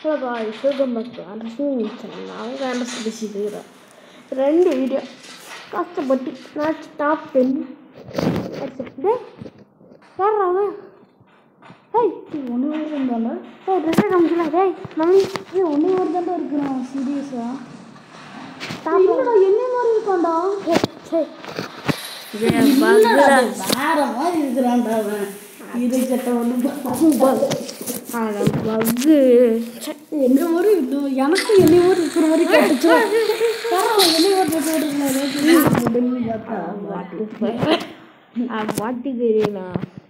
Hello guys welcome back to அண்டர்ஸ்டிங் channel அவங்க அண்டர்ஸ் பேசிட்டுருக்கிறேன் ரெண்டு வீடியோ கஷ்டப்பட்டு நான் டாப் டென் எடுத்துட்டு யார் அவன் ஏய் ஒன்று பேர் இருந்தாலும் ஏய் ட்ரெஸ்ஸை காமிக்கல டேய் மம்மி ஏய் ஒன்று பேர் தான்டா இருக்கிறான் சீரியஸா டாப் இல்லடா என்ன மாதிரி இருக்கான்டா ஏய் சரி இல்லடா, வேற மாதிரி இருக்கிறான்டா அவன் இதை சட்டை ஒன்று பக்கு என்ன மாதிரி இருக்கும் எனக்கும் என்னை மாதிரி இருக்கிற மாதிரி கேட்டுச்சு என்னை மாதிரி போட்டுருக்கலாம் பார்த்தா மாட்டிக்கிறீங்களா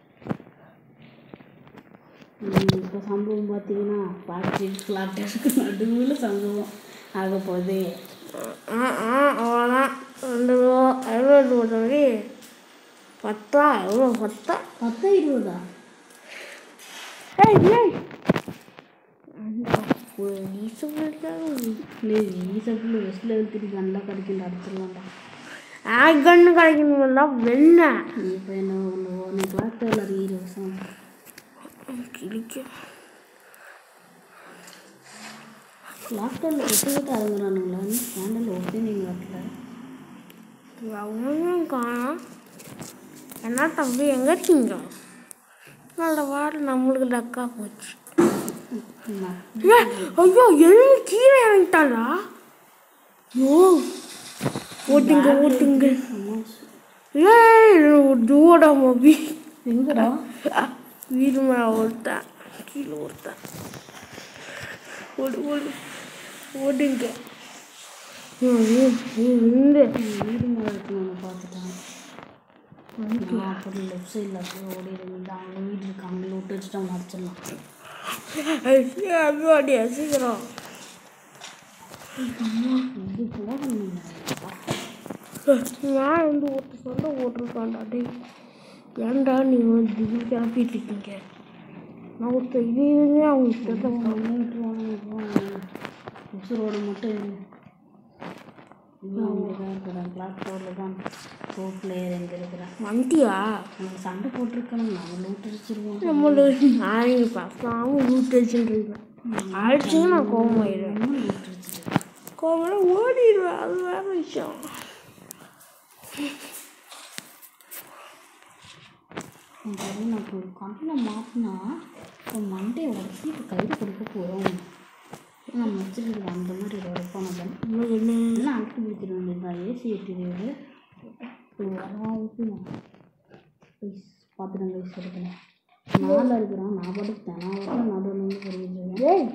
இப்போ சம்பவம் பார்த்தீங்கன்னா பாட்டி ஃப்ளாட்டுக்கு நடுவில் சம்பவம் ஆக போகுது ஆ ஆ அவ்வளோதான் ரெண்டு ரூபா எவ்வளோ போட்டோடி பத்தா எவ்வளோ பத்தா பத்தா இருபதா ஏய் ஏய் அந்த போலீஸ் சொல்லிட்டாங்க இல்லை ஈசப்பில் வெஸ்ட் லெவல் திருப்பி நல்லா கிடைக்கும் அடிச்சிடலாம்டா ஆகன்னு கிடைக்கணும்னா வெண்ண நீ இப்போ என்ன பண்ணுவோம் நீ கிளாஸ் டெவலர் இரு வருஷம் கிழிக்க கிளாஸ் டெவலர் ஒட்டுக்கிட்டு அடங்குறானுங்களா கேண்டல் ஒட்டி நீங்கள் வரல அவனும் காணோம் என்ன தம்பி எங்கே இருக்கீங்க நல்ல வாடு நம்மளுக்கு டக்கா போச்சு ஏ ஐயோ எழுதி கீழே இறங்கிட்டாளா ஐயோ ஓட்டுங்க ஓட்டுங்க ஏய் தூட மொபி எங்கடா வீடு மேலே ஒருத்தன் கீழே ஒருத்தன் ஓடு ஓடு ஓடுங்க இந்த வீடு மேலே இருக்கணும் பார்த்துட்டான் நான் அப்படி லெஃப்ட் சைடில் அப்படியே ஓடி இருந்து அவங்க வீடு இருக்காங்க லூட்டு வச்சுட்டு அவங்க அடிச்சிடலாம் அப்படியே சீக்கிரம் இது போகணும் நான் வந்து ஒருத்தர் சொல்ல ஓட்டிருக்கான்டா டேய் ஏன்டா நீ வந்து திடீர் கிளப்பிட்டு இருக்கீங்க நான் ஒருத்தர் இதுவே அவங்களுக்கு தெரியல உசுரோடு மட்டும் இரு. இன்னும் அங்கே தான் இருக்கிறேன் பிளாட்ஃபார்மில் தான் ப்ரோ பிளேயர் எங்கே இருக்கிறேன் வண்டியா அவங்க சண்டை போட்டிருக்கணும் நம்ம லூட் அடிச்சிருவோம் நம்மளுக்கு நான் இங்கே பார்க்காம ரூட் அடிச்சுட்டு அடிச்சுங்க நான் கோவமாயிடுவேன் நம்ம லூட் அடிச்சிருக்கோம் கோவம் ஓடிடுவேன் அது வேற விஷயம் சரி நான் இப்போ ஒரு கண்ணில் மாட்டினா இப்போ மண்டே உடச்சி இப்போ கையில் கொடுக்க போகிறோம் நம்ம வச்சுருக்கோம் அந்த மாதிரி உடப்பான நம்மளுக்கு என்ன எல்லாம் அழுத்து பிடிச்சிட வேண்டியதுதான் ஏசி எட்டிடுது வரலாம் ஊற்றணும் ப்ளீஸ் பார்த்துட்டு கைஸ் எடுக்கணும் நாளில் இருக்கிறான் நான் பாட்டுக்கு தெனாவட்டம் நடுவில் இருந்து புரிஞ்சுருவேன் ஏய்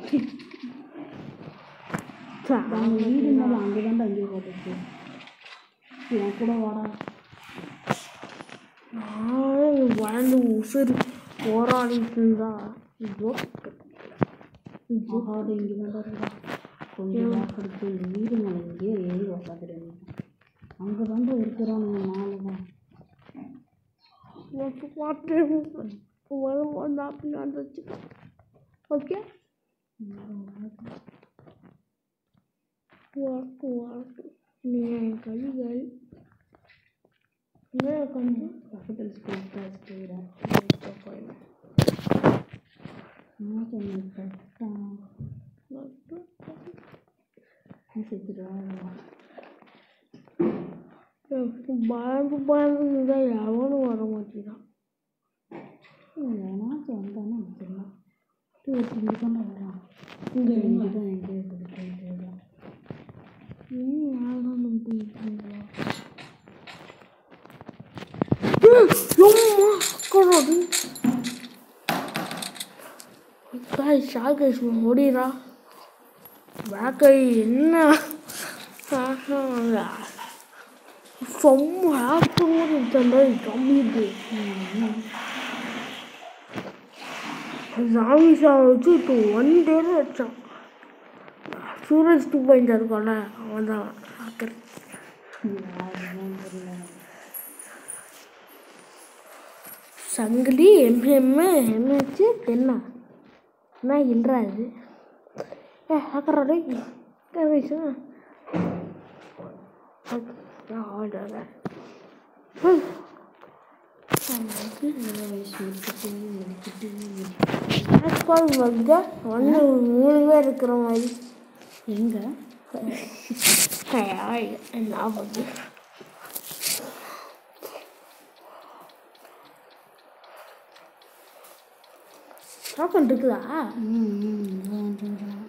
அவங்க வீடு மேலே அங்கே தான்டா அங்கேயே போட்டுச்சு என் கூட வாடா நான் வாழ்ந்து உசுறு போராடிட்டு இருந்தா ஐயோ மகாடு இங்கே தான்டா இருக்கா கொஞ்சம் வாக்கெடுத்து இந்த வீடு மேலே இங்கேயே ஏறி உக்காந்துருங்க அங்கே தான்டா இருக்கிறானுங்க நாலு தான் எனக்கு பார்த்து வரும்போது அப்படின்னு வச்சுக்கோ ஓகே வாக்கு வாக்கு நீ என் கைகள் என்ன உட்காந்து பக்கத்தில் ஸ்கூல் தான் வச்சுக்கிறேன் என்ன சொன்னேன் கரெக்டாக செத்துடுவாங்க பயந்து பயந்து இருந்தால் எவனும் வர மாட்டேங்கிறான் ஏன்னாச்சும் வந்தானே வச்சிடலாம் இங்கே தானே வரான் இங்கே இங்கே தான் எங்கேயோ கொடுத்துட்டு இருக்கான் இன்னும் யாரும் நம்பிட்டு இருக்கா ஷாகேஷ் ஓடிடா பேக்கை என்ன செம்ம ஆக்டரோடு இருந்தா கம்மிட்டு சாமி சாமி வச்சு இப்போ ஒன் டேல வச்சான் சூரஜ் டூ பாயிண்ட் இருக்கான்ல அவன் தான் ஆக்கர் யாருதான் தெரியல சங்கிலி எம்எம்மு எம்ஹெச்சு தென்னா என்ன இல்லைரா இது ஏ ஆக்கறாடே கவிசா ஆர்டர் வயசு எடுத்துட்டு எடுத்துட்டு ஆஸ்பால் வந்து ஒன்று மூணு பேர் இருக்கிற மாதிரி எங்கே என்ன வந்து சாப்பாடு இருக்குதா ம் ம் இதான் இதுதான்.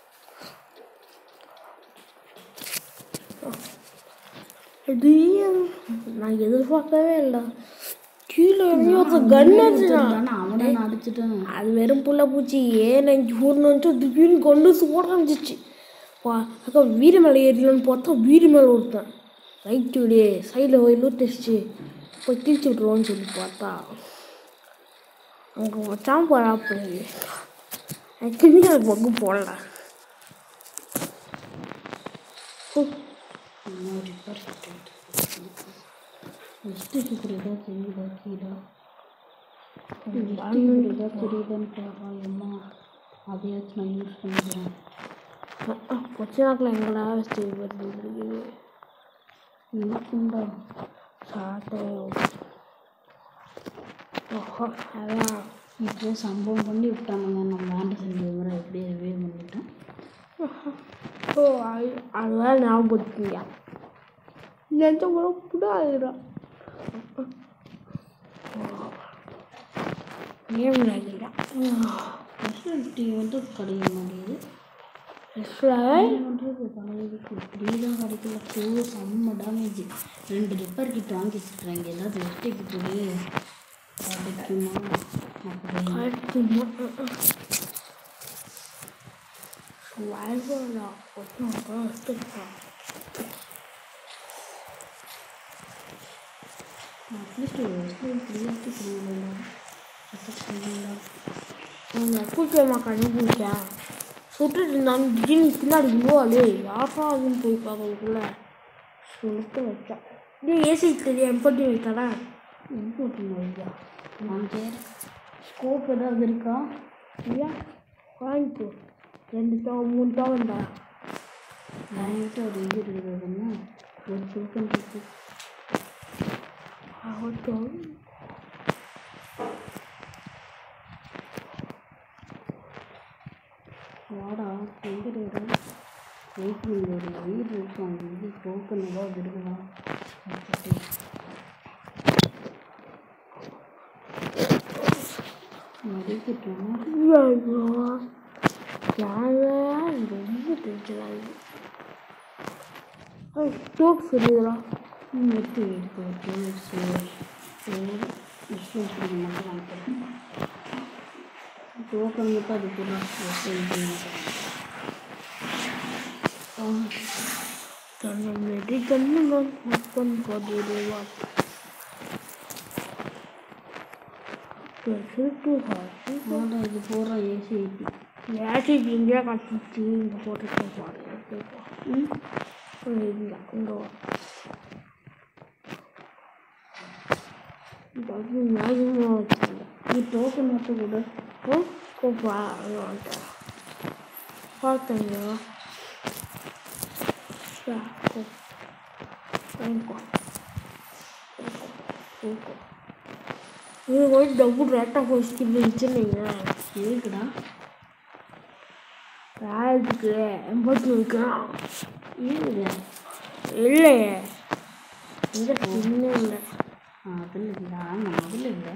திடீர்னு நான் எதிர்பார்க்கவே இல்லை கீழே இறங்கி ஒருத்தன் கன் அடிச்சான் தானே அவனை நான் அடிச்சிட்டேன் அது வெறும் புள்ள பூச்சி ஏன் நெஞ்சு ஊர்னு திடீர்னு கொண்டு சூட ஆரம்பிச்சிச்சு வா அக்கா வீடு மேலே ஏறிடலான்னு பார்த்தா வீடு மேலே ஒருத்தன் ரைட் விடு சைடில் போய் லூட்டிச்சு போய் தீர்ச்சி விட்ருவோன்னு சொல்லி பார்த்தா அங்கே வச்சான் போகிறா அப்படி எனக்கு அது பங்கு போடல இன்னொரு வெஸ்ட்டுக்கு புரியுதா தெரியுதா கீழே புரியுதா தெரியுதான்னு பாருப்பா எம்மா அதையாச்சும் நான் யூஸ் பண்ணிக்கிறேன் கொச்சினாக்கில் எங்கடா வச்சு வருது இருக்குண்டா சாட்டை ஓஹோ அதான் இப்போ சம்பவம் பண்ணி விட்டானுங்க நம்ம வேண்ட செஞ்ச மாதிரி அப்படியே ரிவே பண்ணிட்டேன் ஓ அது அதுதான் ஞாபகப்படுத்திங்க நினைச்ச கூட புடாதுடா ஏன் விளையாடுறா ஃபெசிலிட்டி வந்து கிடைக்க மாட்டேங்குது ஆக்சுவலாக பண்ணுறது பழையதுக்கு இப்படி தான் கிடைக்கல ஃபுல்லு செம்ம டேமேஜ் ரெண்டு ரிப்பேர் கிட்ட வாங்கி வச்சுருக்காங்க ஏதாவது வெஸ்ட்டுக்கு போய் கிடைக்குமா அப்படி கட்டுமா வாழ்வாடா ஒன்றும் வச்சுருக்கான் அட்லீஸ்ட் ஒரு வெஸ்ட்டு கிரியேட்டு பண்ணுங்களா அவங்க கூச்சமா கண்டுபிடிச்சேன் சுட்டுட்டு இருந்தான் திடீர்னு பின்னாடி போவாளே யாரா அதுன்னு போய் பார்க்கறதுக்குள்ள சொல்லிட்டு வச்சேன் இது ஏசி தெரியும் எம்பட்டி வைத்தாடா இம்போர்ட் ஐயா நான் கேட்குறேன் ஸ்கோப் ஏதாவது இருக்கா ஐயா வாங்கிக்கோ ரெண்டு தவன் மூணு தவன்டா என்கிட்ட ஒரு இது இருக்குதுன்னா ஒரு டோக்கன் இருக்கு ஆகட்டும் வாடா எங்கே இருக்கிற வெயிட் பண்ணி ஒரு வீடு இருக்கு அந்த இது டோக்கன் ஏதாவது இருக்குதா வச்சுட்டு மதிக்கிட்டோம் ஐயோ யாரா ரொம்ப டென்ஷன் ஆகுது டோக் சொல்லிடுறா வெட்டி எடுத்து வச்சு விஷயம் இப்படி மட்டும் வாங்கிக்கிறேன் டோக்கன் மட்டும் அது கூட தன்னை மெடி கண்ணுங்க ஓப்பன் பண்ணிடுவா பெருசு ஹாஸ்பி வாடா இது போடுற ஏசி ஐடி ஏசி இங்கே கட்டிச்சு இங்கே போட்டுட்டு பாருங்க ம் இல்லை இங்கே வா இது நியாயமாக வச்சுருந்தேன் இது டோக்கன் மட்டும் கூட ஓ கோப்பா அங்கே வந்துட்டேன் பார்த்தீங்க இது போய் டபுள் ரேட்டாக போயிட்டு இருந்துச்சுன்னு இருக்குடா யாருக்கு எண்பத்தி வைக்கிறான் இருக்குது இல்லையே இந்த சின்ன இல்லை ஆ அதில் இல்லை ஆமாம் அதில் இல்லை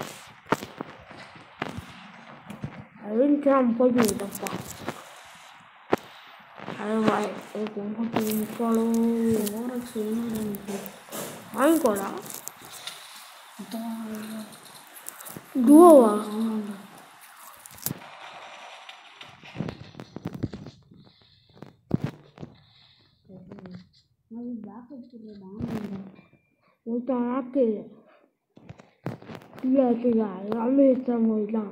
அதுன்னு போய் விட்டப்பா அது வாய் எண்பத்தி நிற்கணும் ஓரக்ஸ் ஒன்றும் எனக்கு வாங்கிக்கோடா டுவோவா ஆமாண்டா அது பேக்கப் சொல்ல ஆமாண்டா ஒருத்தன் ஆக்கு இல்லை சரியா எல்லாமே எக்ஸாம் போயிடலாம்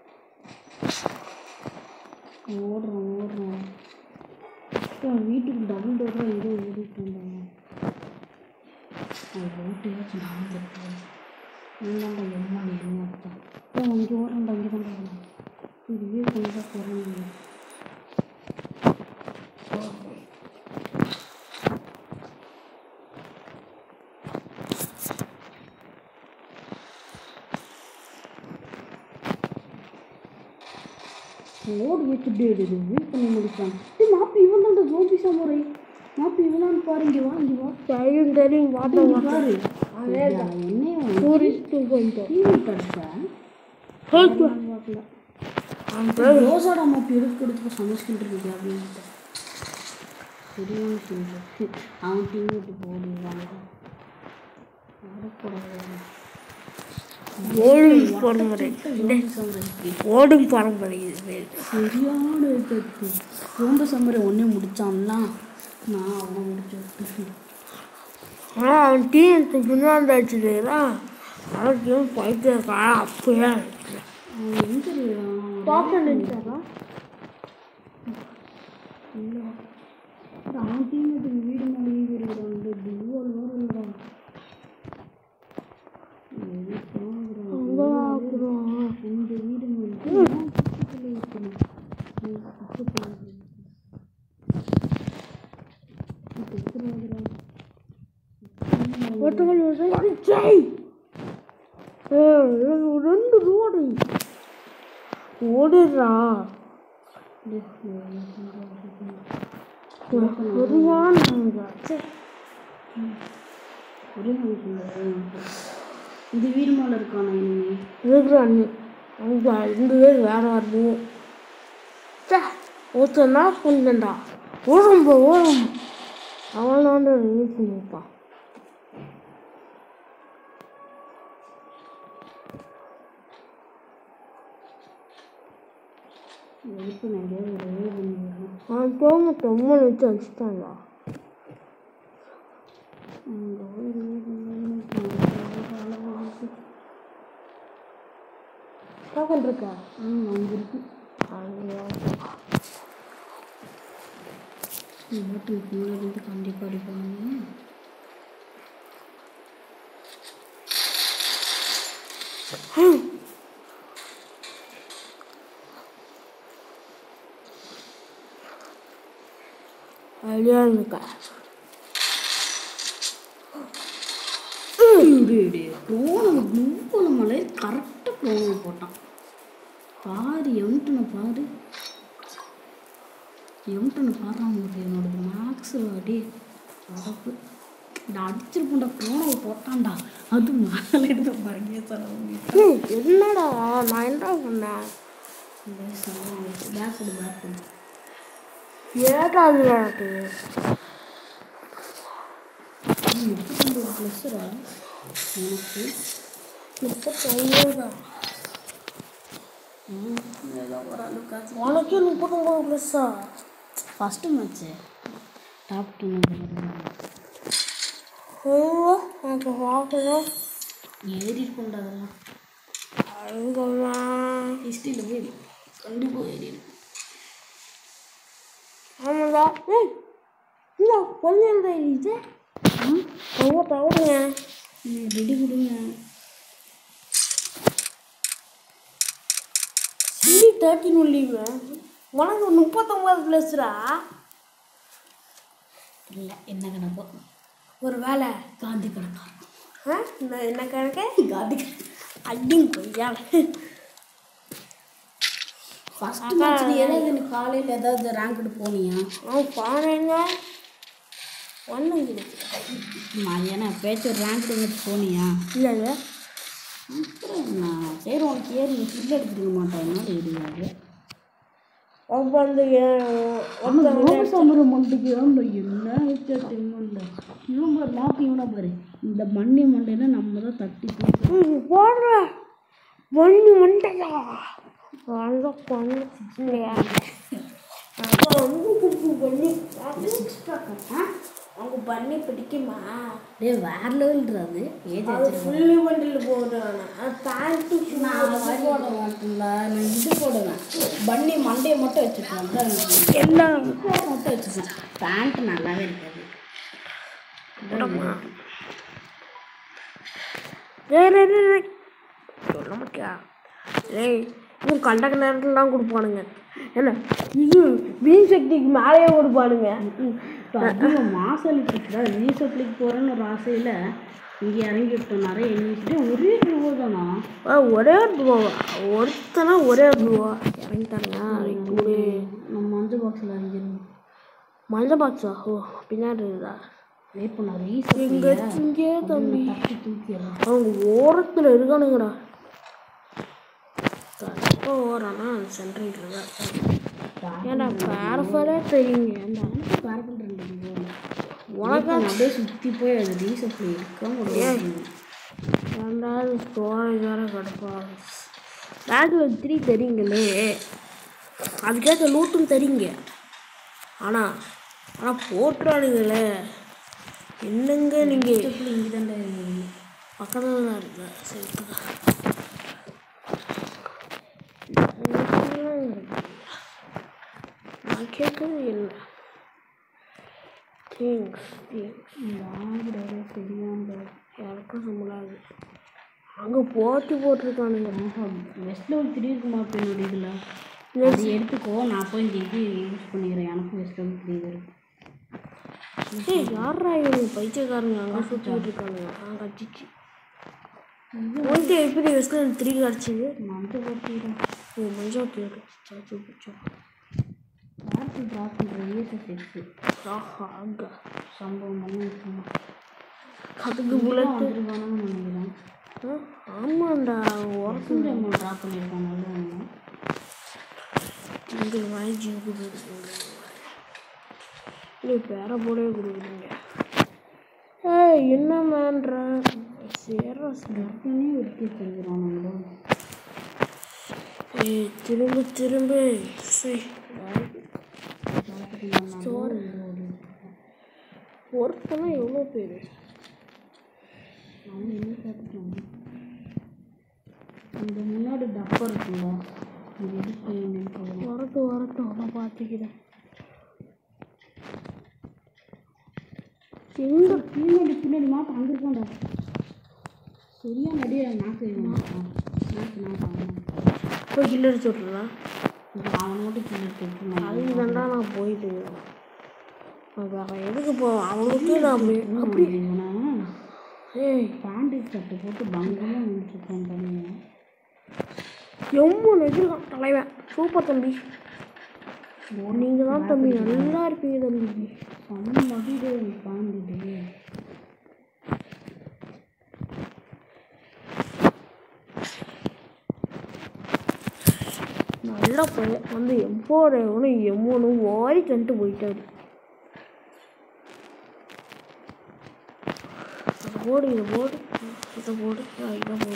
ஓடுறோம் ஓடுறோம் அப்புறம் வீட்டுக்கு டபுள் டோராக ஏதோ ஓடிட்டு வந்தாங்க அது ஓட்டியாச்சும் நான் இருக்கேன் என்னடா எம்மா என்ன அர்த்தம் ஓ இங்கே ஓடுறேன்டா இங்கே தான் போகணும் இதுவே கொஞ்சம் போகிறேன் ஓடி வச்சுட்டு இது வீட் பண்ணி முடிச்சான் டேய் மாப்பி இவன் தான் ஜோம்பி சாமுரை மாப்பி இவன் தான் பாரு இங்கே வா இங்கே வா தெரியும் தெரியும் வாட்டம் இங்க பாரு என்னையும் டூரிஸ்ட் போயிட்டு டிவி படிச்சேன் ரோசாடா மாப்பி எடுத்து எடுத்து சமைச்சுக்கிட்டு இருக்கு அப்படின்ட்டு சரியான சொல்லு அவன் டிவி விட்டு போடுவாங்க ஓடும் பரம்பரை ஓடும் பரம்பரை இது பேர் சரியான கத்து ரொம்ப சமரை ஒன்றே முடிச்சான்ல நான் அவனை முடிச்சு விட்டு ஆனால் அவன் டீனுக்கு பின்னாடி வச்சுருக்கா அவனுக்கு போயிட்டு இருக்கான் அப்பயே அவன் எங்கே இருக்கான் பாப்பா நினைச்சாரா இல்லை அவன் டீமேட்டுக்கு வீடு மேலே இருக்கிறான் இந்த டிவோல் வேறு இருக்கிறான் அங்கே அப்புறம் இந்த வீடு மேலே பக்கத்தில் இருக்கணும் பக்கத்தில் ஒருத்தவங்க ஜெய் ரெண்டு ரோடு ஓடுறா சரியான ஒரே நிமிஷம் இந்த வீடு மேலே இருக்கானா இனிமே இருக்கிறான் அங்கே ரெண்டு பேர் வேற வருது சே ஒருத்தர் என்ன பண்ணா ஓடும் போ ஓடும் அவனாண்ட யூஸ் பண்ணிப்பான் எதுக்கு நான் எங்கேயாவது ஒரு வேலை பண்ணிடுறேன் அவன் போக தொம்மனை வச்சு அடிச்சிட்டாங்க அங்கே போய் பார்க்கல் இருக்கா ம் அங்கே இருக்கு வீட்டுக்கு இருந்து கண்டிப்பாக அடிப்பாங்க ஐடியா இருக்கா க்ரோனம் மூணு மலை கரெக்டாக க்ரோனம் போட்டான் பாரு எம்டனை பாரு எம்டனை பாடுறான் உங்களுக்கு என்னோடது மேக்ஸ் அடி அடப்பு நான் அடிச்சிருப்பேன்டா க்ரோனவை போட்டான்டா அது மேலே எடுத்து பாருங்க சார் ஏய், என்னடா நான் என்ன பண்ணேன் பேக் கொடு பேக் கொடு ஏடா அது எனக்கு நீ முப்பத்தொம்பது ப்ளஸ்ஸரா எனக்கு முப்பத்தொம்பது ம், ஏதோ ஓரளவுக்கு ஆச்சு உனக்கே முப்பத்தொம்பது ப்ளஸ்ஸா ஃபஸ்ட்டு மேட்ச்சு டாப் டூ ஐயோ எனக்கு பார்க்கணும் ஏறி இருக்கும்டா அதெல்லாம் அழுகமா ஹிஸ்ட்ரியில் போய் கண்டிப்பாக ஏறி இருக்கும் ஆமாடா ஏய் இல்லை கொஞ்சம் தான் இது ம் அவங்க தவறுங்க ரெடி கொடுங்க சிடி தேர்ட்டின் உள்ளீங்க உனக்கு முப்பத்தொம்பது ப்ளஸ்ரா இல்லை என்ன கணக்கோ ஒரு வேலை காந்தி கணக்காரன் ஆ என்ன என்ன கணக்கு காந்தி அடிங்க கொய்யா ஃபஸ்ட்டு மேட்ச் ஏதாவது நீ காலையில் ஏதாவது ரேங்க் எடுத்து போனியா அவன் பாருங்க ஒன்றும் நான் ஏன்னா பேச்சு ரேங்க் எடுத்து போனியா இல்லை இல்லை அப்புறம் நான் சரி உனக்கு ஏறி ஃபுல் எடுத்துருக்க மாட்டேன் என்னால் ஏறியாது ஒவ்வொன்று சமர மண்டைக்கு என்ன இல்லை இவன் பாரு மாப்பி இவனை பாரு இந்த மண்ணி மண்டையில நம்ம தான் தட்டி தூக்கி போடுற ஒன்று மண்டையா அந்த பொண்ணு இல்லையா அப்புறம் வந்து குப்பு பண்ணி அவங்க பண்ணி பிடிக்குமா டேய் வேற லெவல்ன்றது ஏஜ் அது ஃபுல்லி வண்டியில் போடுறாங்க அது பேண்ட்டு நான் போட மாட்டேன்ல நான் இது போடுவேன் பன்னி மண்டையை மட்டும் வச்சுப்பேன் அதான் எனக்கு எல்லாம் மட்டும் வச்சுப்பேன் பேண்ட் நல்லாவே இருக்காது ஏய் ரே, ரே, ரே. சொல்ல மாட்டியா ஏய் இன்னும் கண்டக்க நேரத்தில் தான் கொடுப்பானுங்க என்ன இது வீண் சக்திக்கு மேலேயே கொடுப்பானுங்க இப்போ அதிகம் மாசம் இருக்குதா ரீசப்ளிக்கு போகிறேன்னு ஒரு ஆசையில் இங்கே இறங்கி விட்டோம்னாரு எங்கிட்ட ஒரே ரூபா தானா ஆ, ஒரே ஒரு ப்ளூவா ஒருத்தனா ஒரே ஒரு ப்ளூவா இறங்கிட்டாங்க ஒரு நம்ம மஞ்சள் பாக்ஸில் இறங்கிருந்தோம் மஞ்சள் பாக்ஸா ஓ பின்னாடி இருக்குதா வெயிட் பண்ணாரு இங்க ஈஸி இங்கே தம்பி தப்பி தூக்கிடுறோம் அவங்க ஓரத்தில் இருக்கானுங்கடா கரெக்டாக ஓரானா சென்ட்ரிங்கில் தான் இருக்காங்க. ஏன்டா பேரஃபரே தெரியுங்க ஏன்டா வேறு பண்ணுறேன் உனக்கா அப்படியே சுற்றி போய் அது ரீசப்ல இருக்காம ஏன்டா ஸ்டோரேஜ் வேறு கிடப்பா பேக்கில் த்ரீ தெரியுங்களே அதுக்கேற்ற லூட்டும் தெரியுங்க ஆனால் ஆனால் போட்டுறானுங்களே என்னங்க நீங்கள் இங்கே தாண்டா இருக்குது பக்கத்தில் தான் இருக்கு சரி நான் கேட்குறது என்ன திங்ஸ் திங்ஸ் வாங்குறது தெரியாம யாருக்கும் சம்பளாது அங்கே போட்டி போட்டிருக்கானுங்க வெஸ்ட்ல ஒரு த்ரீ இருக்குமா இப்போ என்னோட இதில் அது எடுத்துக்கோ நான் போய் இந்த இது யூஸ் பண்ணிக்கிறேன் எனக்கும் வெஸ்ட்ல ஒரு த்ரீ இருக்கு ஏய் யாரா இவங்க பைத்தியக்காரங்க அங்கே சுற்றிட்டு இருக்கானுங்க ஆ கட்சிச்சு உனக்கு எப்படி வெஸ்ட்ல த்ரீ கிடச்சிது மஞ்சள் போட்டுக்கிறேன் ஓ மஞ்சள் கேட்டு சாச்சு பிடிச்சோம் பேட்டரி ட்ராப் பண்ணுற இஎஸ்எஸ் எக்ஸு ஆஹா அங்கே சம்பவம் பண்ணி வச்சுருந்தோம் அதுக்கு புல்லட் வந்துருக்கானு நினைக்கிறேன் ஆமாண்டா உரத்து வசந்த் அம்மா ட்ராப் பண்ணியிருக்காங்க நல்ல ஒன்று இங்கே வாங்கி கொடுக்குறீங்க நீ பேர போடவே கொடுக்குறீங்க ஏய் என்ன மேன்ற சேர பண்ணி ஒதுக்கி வச்சிருக்கிறானுங்களோ ஏய் திரும்ப திரும்ப சரி ஸ்டோர் ஒருத்தனா எவ்வளோ பேர் அவங்க என்ன பார்த்துட்டாங்க இந்த முன்னாடி டப்பா இருக்குல்ல அது எதுக்கு நினைக்கிறேன் வரட்டும் வரட்டும் நான் பார்த்துக்கிறேன் எங்க பின்னாடி பின்னாடி மாட்டோம் அங்கே இருக்காண்டா சரியா நடிகை நாக்கு மாட்டான் நாக்கு நாக்கு போய் கில்ல அடிச்சு விட்றலாம் அவன் அவன் மட்டும் கீழே எடுத்து அதுக்கு தாண்டா நான் போயிட்டு நான் வேற எதுக்கு போ அவனுக்கு நான் போய் அப்படி ஏய் பேண்டேஜ் சட்டை போட்டு பங்கமாக நின்றுருக்கான் தனியாக எம்மு நெஞ்சிருக்கான் தலைவன் சூப்பர் தம்பி நீங்கள் தான் தம்பி நல்லா இருப்பீங்க தம்பி செம்ம மகிழ்வு பாண்டுட்டு நல்லா பையன் வந்து எம்போட ஒன்று எம்மொன்று ஓடி தந்துட்டு போயிட்டாரு அதை போடு இதை போடு இதை போடு ஆ, இதை போடு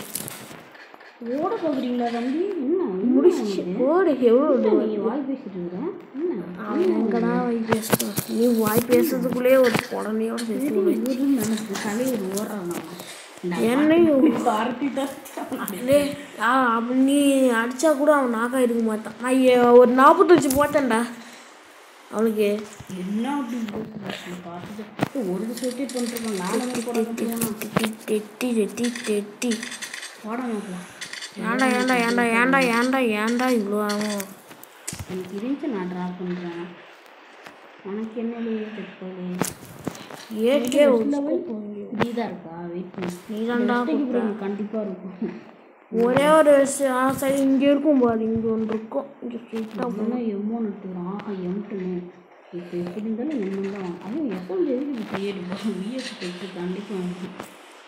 ஓட பார்க்குறீங்களா தம்பி என்ன முடிச்சு போடு எவ்வளோ நீ வாய் பேசிட்டு இருக்கிற என்ன அவன் எங்கடா வாய் பேசுறான் நீ வாய் பேசுறதுக்குள்ளேயே ஒரு உடனேயோட பேசி இவருன்னு நினைச்சு தலைவர் ஓடுறான் என்னையும் பார்ட்டி தான் டேய், ஆ, அவன் நீ அடிச்சா கூட அவன் நாக்கா இருக்க மாட்டான் நான் ஏ- ஒரு நாற்பத்தஞ்சு போட்டேன்டா அவனுக்கு என்ன அப்படி பேசுறீங்க? பார்த்துட்டு ஒரு செட்டே பண்ணிருக்கான் நானும் போட தெட்டி தெட்டி தெட்டி தெட்டி போட மாட்டலாம் ஏன்டா ஏன்டா ஏன்டா ஏன்டா ஏன்டா ஏன்டா இவ்வளோ ஆகும் எனக்கு இருந்துச்சு நான் ட்ரா பண்ணுறேன் உனக்கு என்ன செக் பண்ணி ஏற்கே இதுதான் இருக்கா வெயிட் பண்ணி நீ தான்டா கண்டிப்பாக இருக்கும் ஒரே ஒரு சைடு இங்கே இருக்கும் பாரு இங்கே ஒன்று இருக்கும் இங்கே ஸ்ட்ரெயிட்டாக அப்படின்னா எம்மோன்னு எடுத்துக்கிறோம் ஆஹா எம்ட்டுன்னு இப்போ எப்படி இருந்தாலும் எம்மன் தான் அதுவும் எஸ்எம் எதுக்கு கையெடு போகும் விஎஸ் போயிட்டு கண்டிப்பாக வாங்கிக்கும்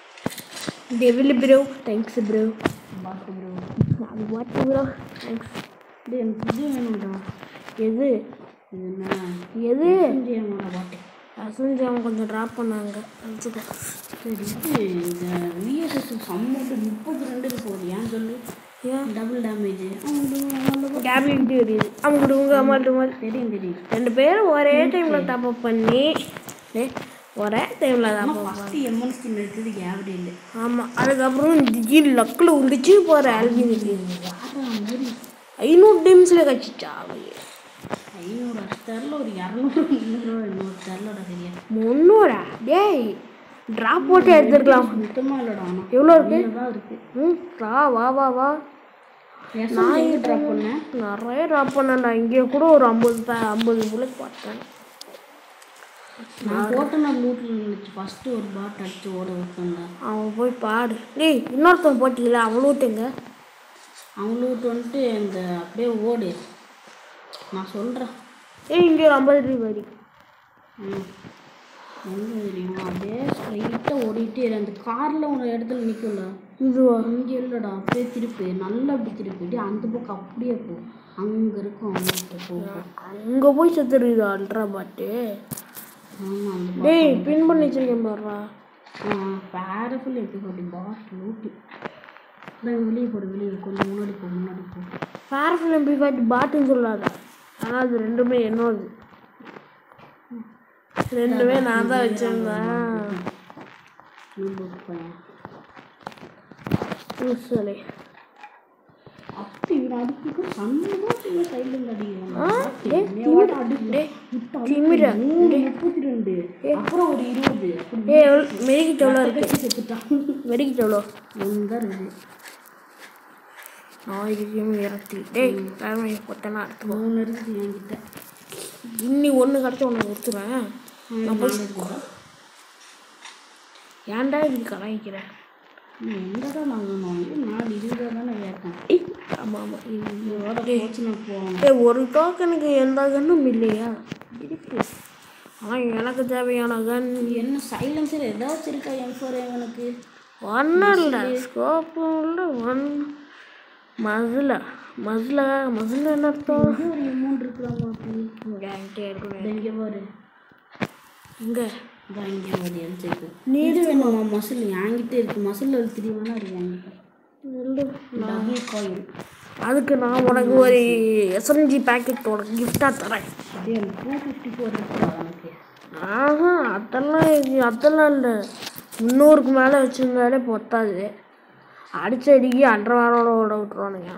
டெவில் ப்ரோ தேங்க்ஸ் ப்ரோ பாட்டு ப்ரோ அது வாட்டு ப்ரோ தேங்க்ஸ் இது எனக்கு இது வேணும்டா எது இது என்ன எது சஞ்சயமான பாட்டு அசஞ்சு அவன் கொஞ்சம் ட்ராப் பண்ணாங்க வச்சுக்கோ சரி இது இந்த விஎஸ்எஸ் சம்மட்டு முப்பத்தி ரெண்டுக்கு போகுது ஏன் சொல்லு ஏன் டபுள் டேமேஜ் கேபிலிட்டி வருது அவங்க உங்க அம்மாட்டு மாதிரி தெரியும் தெரியும் ரெண்டு பேரும் ஒரே டைமில் டாப் அப் பண்ணி டேய், ஒரே டைமில் top up first M N skin எடுத்தது கேவடி இல்லை ஆமாம் அதுக்கப்புறம் திடீர் லக்கில் உண்டிச்சு போகிற ஆல்பினுக்கு வேற மாதிரி ஐநூறு டைம்ஸில் கட்சிச்சா அவளுக்கு ஐநூறு அறுபத்தாறுல ஒரு இரநூறு முந்நூறு இன்னொரு தரலடா சரியா முந்நூறா டேய் ட்ராப் போட்டு எடுத்துருக்கலாம் சுத்தமாக இல்லைடா ஆனால் எவ்வளோ இருக்கு தான் இருக்குது ம் வா வா வா வா நான் எங்கே ட்ராப் பண்ணேன் நிறைய ட்ராப் பண்ணேன்டா இங்கே கூட ஒரு ஐம்பது பே ஐம்பது புல்லட் பார்த்தேன் நான் போட்டேன்னா லூட்டில் இருந்துச்சு ஃபஸ்ட்டு ஒரு பாட் அடிச்சு ஓட விட்டேன் அவன் போய் பாடு டேய் இன்னொருத்தன் போட்டிங்களா அவன் ஊட்டுங்க அவங்களுக்கு வந்துட்டு இந்த அப்படியே ஓடு நான் சொல்கிறேன் ஏய் இங்கே ஒரு ஐம்பது ரூபாய் வரி ம் எங்கே தெரியும் அப்படியே ஸ்ட்ரைட்டாக ஓடிட்டே இரு அந்த காரில் ஒரு இடத்துல நிற்கல இதுவா இங்கே இல்லைடா அப்படியே திருப்பி நல்லா அப்படி திருப்பிட்டு அந்த பக்கம் அப்படியே போ அங்கே இருக்கும் அவங்களுக்கு போ அங்கே போய் செத்துருக்குது அல்ட்ரா பாட்டு ஆமாம் அந்த டேய் பின் பண்ணி வச்சிருக்கேன் பாருடா பேரஃபுல் எப்படி போட்டு பாட் லூட்டு அதான் வெளியே போடு வெளியே கொஞ்சம் முன்னாடி போ முன்னாடி போ ஃபேர்ஃபுல் எம்பி ஃபைட் பாட்டுன்னு சொல்லாத ஆனால் அது ரெண்டுமே என்னோடது ரெண்டுமே நான் தான் வச்சிருந்தேன் நீ பையன் ஊசலே அப்படி இவன் அடிக்க சந்தோஷம் சைடில் ஆ, டேய், அடிக்கிறான் டேய், திமிர. முப்பத்தி ரெண்டு அப்புறம் ஒரு இருபது அப்படி ஏய் எவ்வளோ மெடிக்கிட்டு எவ்வளோ இருக்கு கட்டி செத்துட்டான் மெடிக்கிட்டு எவ்வளோ ஒன்று தான் இருக்குது ஆயிரம் இரட்டி டேய் தலைமை பொத்தனா எடுத்துக்கோ மூணு இருக்குது என்கிட்ட இன்னி ஒன்று கிடச்சா உனக்கு கொடுத்துருவேன் நான் போய் இருக்குதா ஏன்டா இப்படி கலாய்க்கிறேன் நீ எங்கே தான் வாங்கணும் நாலு இருபது தானே கேட்டேன் ஏய் ஆமாம் ஆமாம் இதோட போச்சு நான் போகணும் ஏய் ஒரு டோக்கனுக்கு எந்த கன்னும் இல்லையா இருக்கு ஆனால் எனக்கு தேவையான கன் என்ன சைலன்சர் ஏதாச்சும் இருக்கா எம் ஃபோர் எனக்கு ஒன்றும் இல்லை ஸ்கோப்பும் இல்லை ஒன் மதுல மதுல மதுல என்ன அர்த்தம் இது ஒரு அமௌண்ட் இருக்கிறாங்க அப்படி இங்கே என்கிட்ட இருக்கணும் இங்கே பாரு இங்கே இதான் இங்கே பாரு எரிச்சிருக்கு நீடு வேணுமா மசில் என்கிட்ட இருக்கு மசில் திரி வேணா இருக்கு என்கிட்ட டபுள் காயில் அதுக்கு நான் உனக்கு ஒரு எஸ்எம்ஜி பேக்கெட் உனக்கு கிஃப்டாக தரேன் அப்படியே டூ ஃபிஃப்டி ஃபோர் இருக்குதா எனக்கு ஆஹா அதெல்லாம் இது- அதெல்லாம் இல்லை முந்நூறுக்கு மேலே வச்சுருந்தாலே பொத்தாது அடிச்ச அடிக்கி அண்டரை வாரோட ஓட விட்ருவானுங்க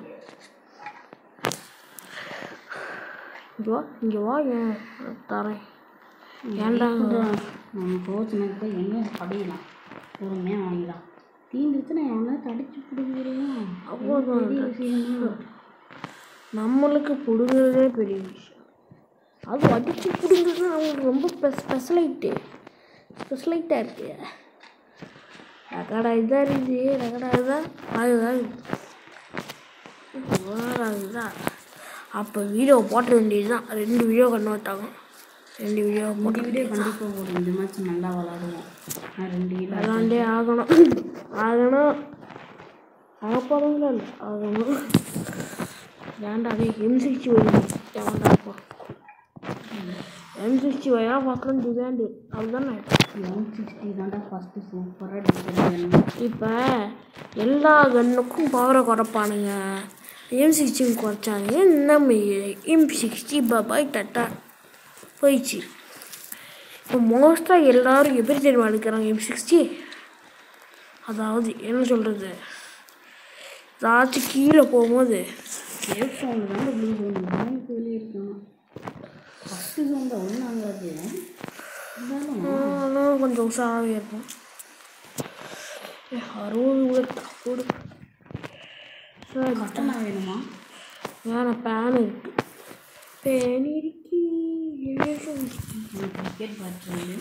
இங்கே வா இங்கே வா ஏன் தரேன் ஏன்டா நம்ம போச்சுனாக்கா எங்கேயும் படியலாம் பொறுமையாக வாங்கிடலாம் தீந்துச்சுன்னா எவனா தடிச்சு பிடிக்கிறீங்க அவ்வளோதான் பெரிய விஷயமா நம்மளுக்கு பிடுங்குறதே பெரிய விஷயம் அது அடிச்சு பிடுங்குறது அவங்களுக்கு ரொம்ப ஸ்பெஷலைட்டு ஸ்பெஷலைட்டாக இருக்கு ரகடா இதாக இருக்குது ரகடா இதாக அதுதான் அதுதான் அப்போ வீடியோ போட்ட வேண்டியது தான் ரெண்டு வீடியோ கண்ணு வட்டாங்க ரெண்டு வீடியோ இந்த போட்டு வீடியோ கண்டிப்பாக ஒரு இந்த மேட்ச் நல்லா விளாடுவோம் நான் ரெண்டு கிலோ விளாண்டே ஆகணும் ஆகணும் ஆகப்போகிறவங்கள இல்லை ஆகணும் ஏன்டா அதே எம் சிக்ஸ்டி ஒய் ஏன்டா இப்போ எம் சிக்ஸ்டி ஒய்யா பார்க்கணும் டிமாண்டு அதுதானே ஒன் சிக்ஸ்டி தான்டா ஃபஸ்ட்டு சூப்பராக டிசைன் இப்போ எல்லா கன்னுக்கும் பவரை குறைப்பானுங்க எம் சிக்ஸ்டியும் குறைச்சாங்க நம்ம எம் சிக்ஸ்டி பாபாய் டட்டா போயிடுச்சு இப்போ மோஸ்ட்டாக எல்லாரும் எப்படி தெரியுமா எடுக்கிறாங்க எம் சிக்ஸ்டி அதாவது என்ன சொல்கிறது ஏதாச்சும் கீழே போகும்போது சேஃப் சவுண்டு தான் ப்ளூ சவுண்டு எனக்கு வெளியே இருக்கணும் ஃபஸ்ட்டு சவுண்டு ஒன்றும் ஆகாது இருந்தாலும் ஆனால் கொஞ்சம் உஷாராகவே இருக்கும் ஏ, அறுபது கூட போடு சரி கட்டணா வேணுமா வேணாம் பேன் இருக்கு பேன் இருக்கு எழுதும். எனக்கு கிரிக்கெட் பேட் வந்து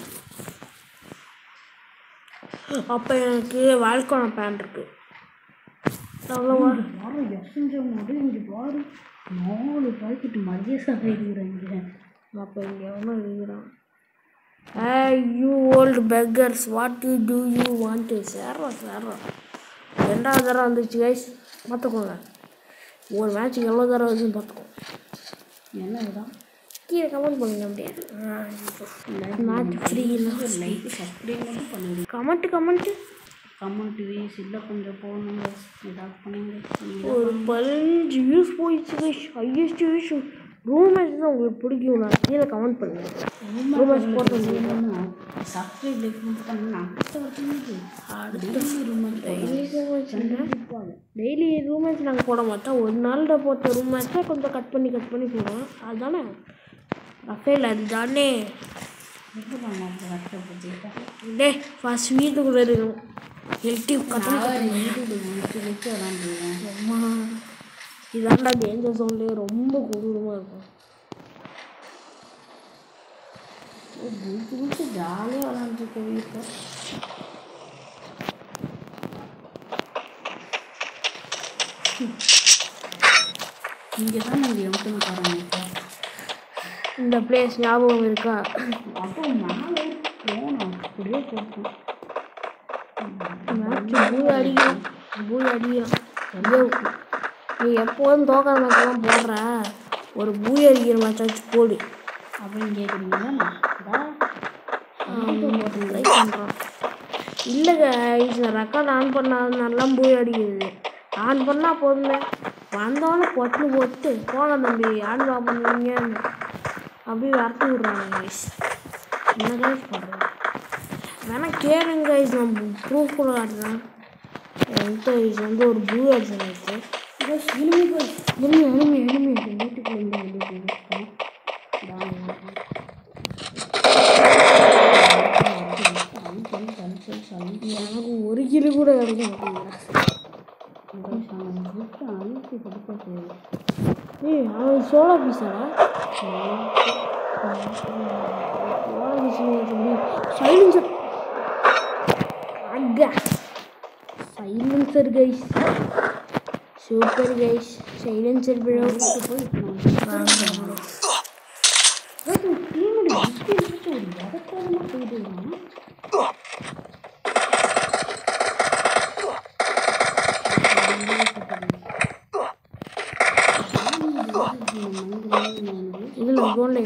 அப்போ எனக்கு வாழ்க்கோண பேன் இருக்கு அவ்வளோவா பாரு எசஞ்ச போது இங்கே பாரு நாலு பாக்கெட் மதிய சாப்பிடுறாங்க அப்போ இங்கே ஒன்றும் எழுதுகிறான் ஏய் you old beggars what to do you want சேர்றோம் சேர்றோம் ரெண்டாவது தடவை வந்துச்சு கைஸ் பார்த்துக்கோங்க ஒரு மேட்ச்சுக்கு எவ்வளோ தடவை வருதுன்னு பார்த்துக்கோங்க என்ன இடம் கீழே கமெண்ட் பண்ணுங்க அப்படியே மேட்ச் ஃப்ரீ லைக் சப்ஸ்கிரைப் மட்டும் பண்ணுங்க கமெண்ட் கமெண்ட்டு கமெண்ட் வீஸ் இல்லை கொஞ்சம் போகணுங்க ஏதாவது பண்ணுங்க ஒரு பதினஞ்சு வியூஸ் போயிடுச்சு guys highest views room match தான் உங்களுக்கு பிடிக்கும் நான் கீழே கமெண்ட் பண்ணுங்க ரூம் மேட்ச் போட்டு சப்ஸ்கிரைப் லைக் மட்டும் பண்ணுங்க அடுத்த வருஷம் டெய்லி டெய்லி ரூம் மேட்ச் நாங்கள் போட மாட்டோம் ஒரு நாளில் போட்ட ரூம் மேட்ச்சை கொஞ்சம் கட் பண்ணி கட் பண்ணி போடுவோம் அதுதானே ரஃபேல் அதுதானே கஷ்டப்பட்டு டே ஃபஸ்ட் வீட்டுக்குள்ளே இருக்கணும் ஹெல்த்தி கட்டணும் யூடியூப் முடிச்சு வச்சு விளாண்டுருவேன் அம்மா இதாண்டா டேஞ்சர் ஜோன்லேயே ரொம்ப கொடூரமாக இருக்கும் குளிச்சு குளிச்சு ஜாலியாக விளாண்டுருக்க வீட்டில் இங்கே தான் நீங்கள் எம்டன் பாருங்க இந்த பிளேஸ் ஞாபகம் இருக்கா அப்போ மேலே போனோம் அப்படியே போட்டோம் மேட்ச் பூய் அடிக்கலாம் பூய் அடிக்கலாம் ஐயோ நீ எப்போதும் தோக்கிற மேட்ச்லாம் போடுற ஒரு பூய் அடிக்கிற மேட்சாச்சும் போடு அப்படின்னு கேட்குறீங்களா ட்ரை பண்ணுறான் இல்லை கைஸ் ரெக்கார்ட் ஆன் பண்ணாதனால பூய் அடிக்குது ஆன் பண்ணால் போதுமே வந்தோடனே பொட்டு போட்டு போன தம்பி ஆன் பண்ணுவீங்கன்னு அப்படியே வரத்து விட்றாங்க கைஸ் என்ன கைஸ் பண்ணுறேன் வேணா கேளுங்க கைஸ் நான் ப்ரூஃப் கூட காட்டுறேன் என்கிட்ட கைஸ் வந்து ஒரு ப்ளூ அடிச்சு நேற்று இனிமே போய் எனிமி எனிமி எனிமி வீட்டுக்குள்ள இருந்து வெளியே போயிருக்கோம் எனக்கு ஒரு கிலோ கூட கிடைக்க மாட்டேங்குது ஏய் அவன் சோளா பீஸாடா சோளா பீஸ் சைலன்சர் அக்கா silencer guys super guys silencer bro இதில் கோல்ல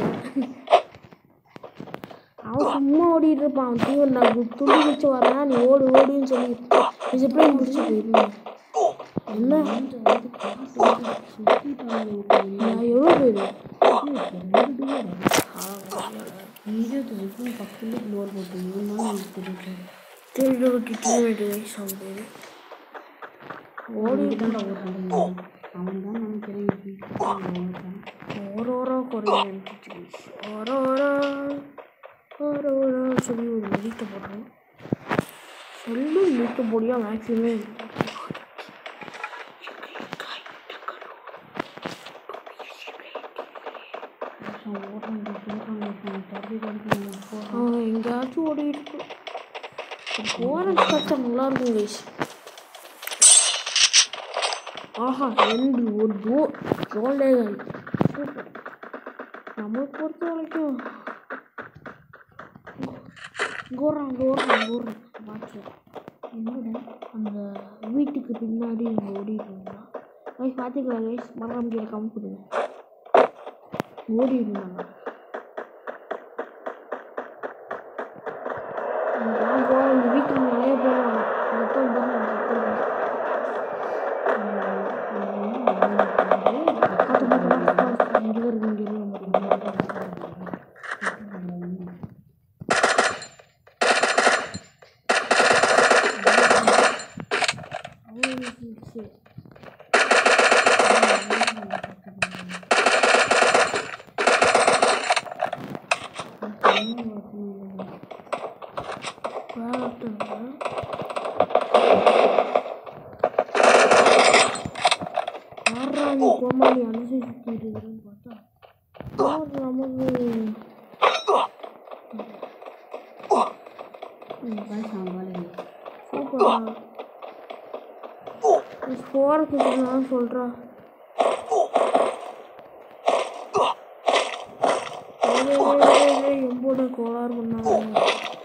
அவன் சும்மா ஓடிட்டு இருப்பான் அவன் தூங்க நான் துள்ளி வச்சு வரேன் நீ ஓடு ஓடுன்னு சொல்லி எப்படி முடிச்சு போயிருந்தேன் என்ன நான் எவ்வளோ போயிடு திருடு விட்டுட்டு கைஸ் அவன் பேர் ஓடி அவன் தான் நினைக்கிறேன் ஓரோரோ குறைய ஓரோரோ ஓரோரோ சொல்லி ஒரு மிதிக்க போடுறோம் சொல்லி மிதிக்க போடியா மேக்ஸிமம் அவன் எங்கேயாச்சும் ஓடிட்டு இருக்கு போகிற கஷ்டா நல்லா இருக்கும் கைஸ் ஆஹா ரெண்டு ஒரு கோ கோல்டே சூப்பர் நம்மளை பொறுத்த வரைக்கும் கோர்றான் கோர்றான் கோர்றான் பார்த்து என்னோட அந்த வீட்டுக்கு பின்னாடி இங்கே ஓடிட்டு இருந்தான் கைஸ் பார்த்துக்கலாம் கைஸ் மறக்காம கீழே கம்மி கொடுங்க ஓடி இருந்தாங்க நான் போகிறேன் இந்த வீட்டுக்கு நிறைய போவாங்க எப்போ இருந்தாலும் நான் கற்றுருவேன் காட்டு மாட்டேன் இங்கே இருக்கு இங்கே இருக்கு சரி யாரா நீ கோமாளி அனுசரிச்சுட்டு இருக்கிறேன்னு பார்த்தா யார் நமக்கு சூப்பரா ஸ்கோரை கொடுக்கணும்னு சொல்கிறா எம்போட கோளாறு பண்ணாங்க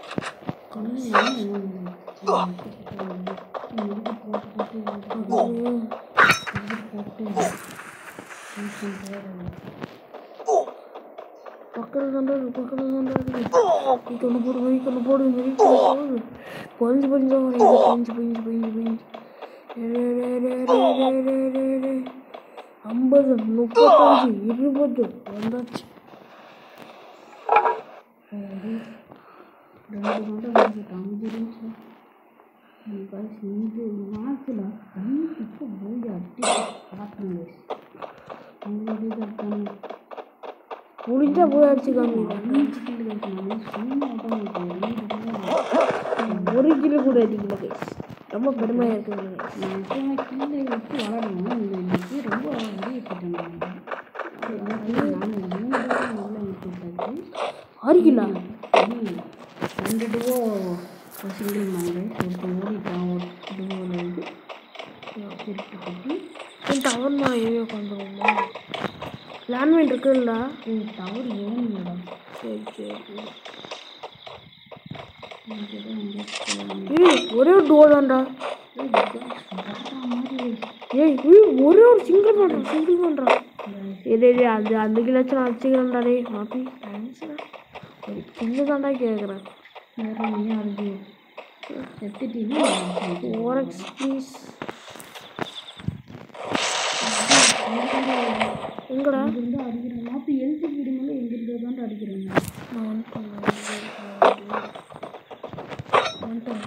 பக்கத்தில் தான் இருக்கு பக்கத்தில் தான் இருக்கு நீ கொண்டு போடு வை கொண்டு போடு வை போடு பொஞ்சு பொஞ்சு பொஞ்சு பொஞ்சு பொஞ்சு பொஞ்சு ஐம்பது முப்பத்தஞ்சு இருபது வந்தாச்சு ரெண்டு மட்டும் அஞ்சு நிமிஷம் இந்த மேட்ச்சில் இப்போ போய் அடி பார்க்கணும் அவங்களுடைய கரெக்டான முடிஞ்சா போய் அடிச்சு காமிக்கிறேன் ஒரு கிலோ கூட அடிக்கல கைஸ் ரொம்ப பெருமையாக இருக்குங்க ஆறு கிலோ ரெண்டு டுவோ சிங்கிள் மாதிரி ஒருத்தன் ஓடிட்டான் ஒரு டுவோவில் இருந்து திருப்பி கட்டி என் டவர் நான் ஏரியா உட்காந்துருவோமா லேண்ட்மைன் இருக்குல்ல டவர் வேணும் மேடம் சரி சரி மாதிரி ஏய் ஒரே ஒரு டோர் தான்டா ஏய் ஏய், ஒரே ஒரு சிங்கிள் பண்ணுறான் சிங்கிள் பண்ணுறான் இது இது அது அந்த கிலோச்சும் நான் வச்சுக்கிறேன்டா டேய் மாப்பி தேங்க்ஸ்டா ஒரு சின்ன தாண்டா கேட்குறேன் வேற நீயா இருக்கு எடுத்துட்டீங்கன்னா ஓரக்ஸ் ப்ளீஸ் எங்கடா இங்கிருந்து அடிக்கிறேன் மாப்பி எழுத்து விடும்போது எங்கிருந்தோ தான் அடிக்கிறேங்க நான் வந்துட்டேன் வந்துட்டேன்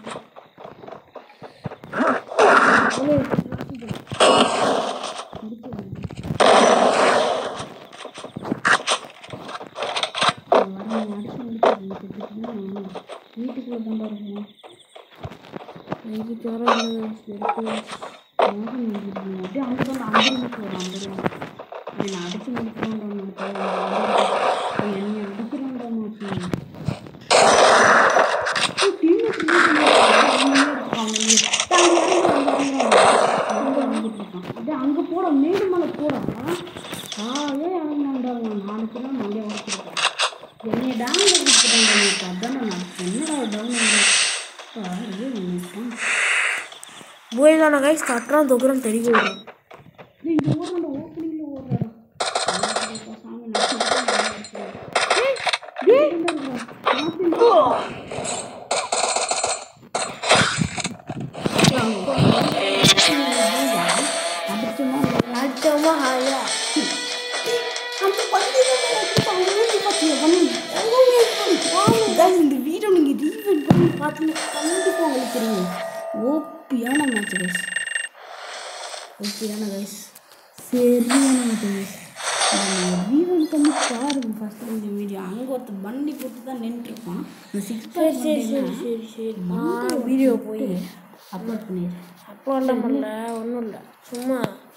வீட்டுக்குள்ள தான் இருக்கும் எனக்கு தர இருக்கு அப்படியே அங்கே தான் அங்கே இருக்கு ஒரு ஐம்பது ரூபா என்னை அடிச்சு முடிக்கிறோன்ற என்னை அடிக்கிறோன்ற மாதிரி அங்கே போட மேடு மேலே போட ஆளே இறங்கினாண்டாங்க நாலு கிலோ மண்டே உடச்சிருக்கேன் என்னைய டவுனில் கொடுத்துட்டாங்க அதான் நான் என்னடா டவுன் இது பண்ணிட்டேன் போய் தானே கைஸ் கட்டுறான் தொகுறான் தெரிய வரும் டேய், இங்க ஓடுறா ஓப்பனிங்ல ஓடுறா சாமி நான் அச்சமா ஹாயா இந்த வீடியோ நீங்கள் ரீவைண்ட் பண்ணி பார்த்தீங்கன்னா கண்டிப்பாக உங்களுக்கு தெரியும் ஓப்பியான மேட்ச் கைஸ் ஓப்பியான கைஸ் சரியான மேட்ச் கைஸ் ரீவைண்ட் பண்ணி பாருங்க ஃபஸ்ட்டு இந்த வீடியோ அங்கே ஒருத்தர் பண்ணி போட்டு தான் நின்றுருப்பான் இந்த சிக்ஸ் சரி சரி சரி சரி சரி நான் வீடியோ போய் அப்லோட் பண்ணிடுறேன் அப்போ பண்ணல ஒன்றும் இல்லை சும்மா